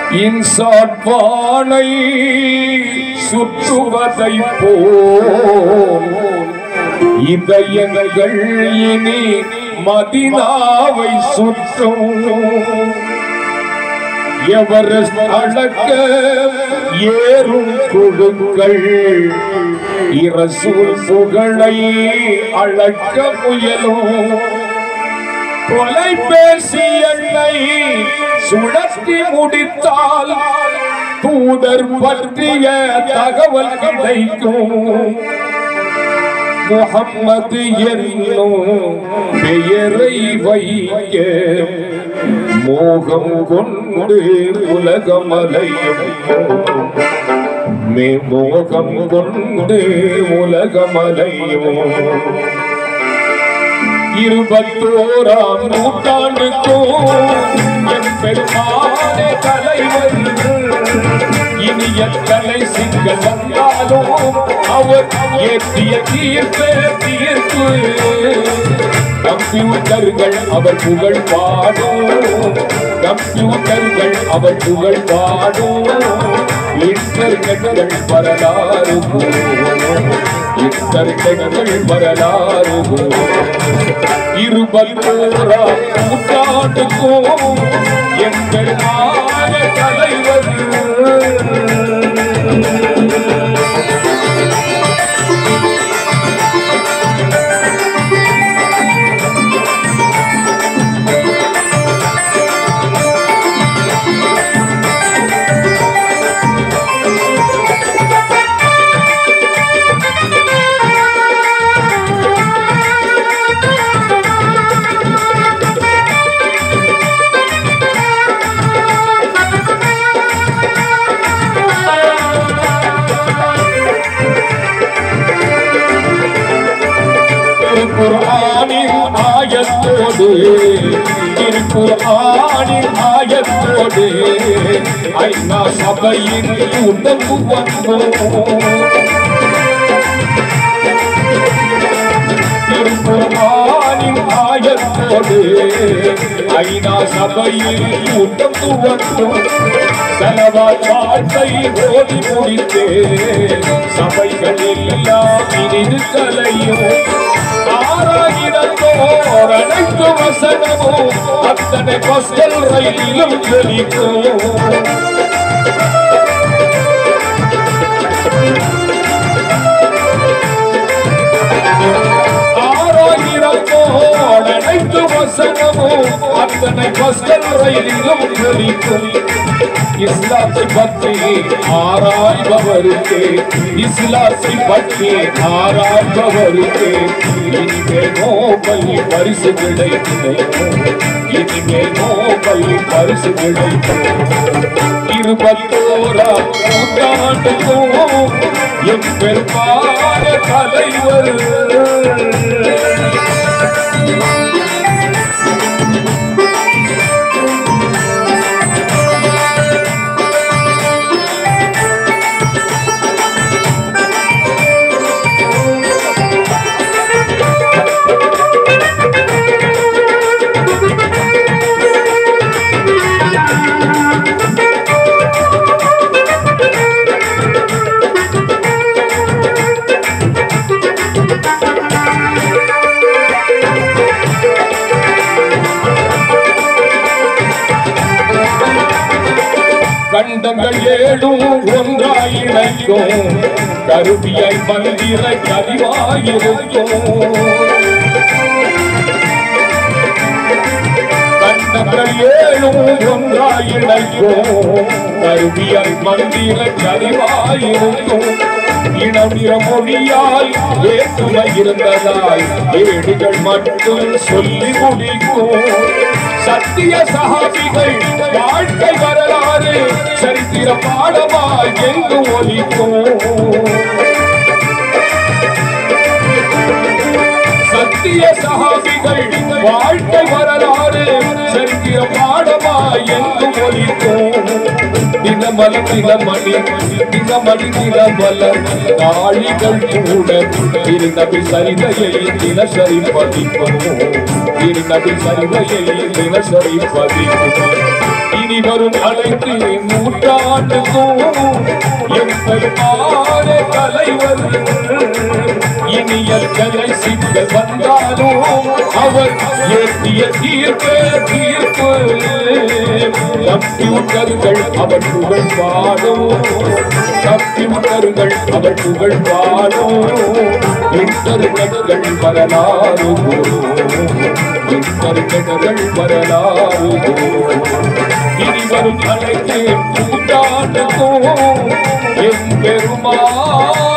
இன்சாட்பானை சுற்றுவதை போல் இதயங்கள் இனி மதினாவை சுற்றும் எவரெஸ்ட் அளக்க ஏறும் குழுக்கள் இரசூல் புகழை அளக்க முயலும் தொலைபேசி எண்ணை சுழற்றி முடித்தால் தூதர் பற்றிய தகவல் கிடைக்கும் முகம்மது என்னும் பெயரை வைக்க மோகம் கொண்டு உலகமலையும் மே மோகம் கொண்டு உலகமலையும் இருபத்தோராம் நூற்றாண்டுக்கும் என் பெருமானே தலைவர் இனிய தலை சிங்கள் வந்தாலும் அவர் ஏற்றிய தீர்ப்பு தீர்ப்பு கம்ப்யூட்டர்கள் அவர் புகழ் பாடும் கம்ப்யூட்டர்கள் அவர் புகழ் பாடும் இன்டர்நெட்கள் வரலாறு கூறும். இன்டர்நெட்கள் வரலாறு கூறும். இருபத்தோராம் நூற்றாண்டுக்கும் எங்கள் ஆய தலைவர் திருக்குர்ஆனின் ஆயத்தோடு திருக்குர்ஆனின் ஆயத்தோடு ஐநா சபையின் உணவு வந்தோம் திருக்குர்ஆனின் ஆயத்தோடு ஐநா சபையில் கூட்டம் துவட்டும் செலவா வாழ்க்கை ஓடி முடித்தே சபைகள் எல்லாம் இனிது கலையும் ஆறாயிரத்தோர் அனைத்து வசனமும் அத்தனை பஸ்கள் ரயிலும் ஜொலிக்கும் ஆறாயிரத்தோடு அனைத்து வசனமும் அத்தனை பஸ்கள் ரயிலிலும் ஜொலிக்கும் இஸ்லாத்தை பற்றி ஆராய்பவருக்கு இஸ்லாத்தை பற்றி ஆராய்பவருக்கு இனிமேல் நோபல் பரிசு கிடைக்கும் இனிமேல் நோபல் பரிசு கிடைக்கும் இருபத்தோராம் நூற்றாண்டுக்கும் எம் பெருமான தலைவர் கண்டங்கள் ஏழும் ஒன்றாய் இணைக்கும் கருவியாய் மந்திர கதிவாயிருக்கும் கண்டங்கள் ஏழும் ஒன்றாய் இணைக்கும் கருவியாய் மந்திர கதிவாயிருக்கும் இனம் நிற மொழியால் வேற்றுமை இருந்ததால் ஏடுகள் மட்டும் சொல்லி முடிக்கும் சத்திய சகாபிகள் வாழ்க்கை வரலாறு சரித்திர பாடமாய் எங்கு ஒலிக்கும் சத்திய சகாபிகள் வாழ்க்கை வரலாறு சரித்திர பாடமாய் எங்கு ஒலிக்கும் தினமல தினமணி தினமணி தினமல நாளிகள் கூட திருநபி சரிதையை தினசரி பதிப்போம் திருநபி சரிதையை தினசரி பதிப்போம் இனி இனி வரும் அனைத்து நூற்றாண்டுக்கும் எம்பெருமான தலைவர் இனிய கலை சிக்கல் வந்தாலும் அவர் ஏற்றிய தீர்ப்பு தீர்ப்பு கம்ப்யூட்டர்கள் அவர் புகழ் பாடும் கம்ப்யூட்டர்கள் அவர் புகழ் பாடும் இன்டர்நெட்கள் வரலாறு இன்டர்நெட்கள் வரலாறு இனி வரும் அனைத்து நூற்றாண்டுக்கும் எம்பெருமான்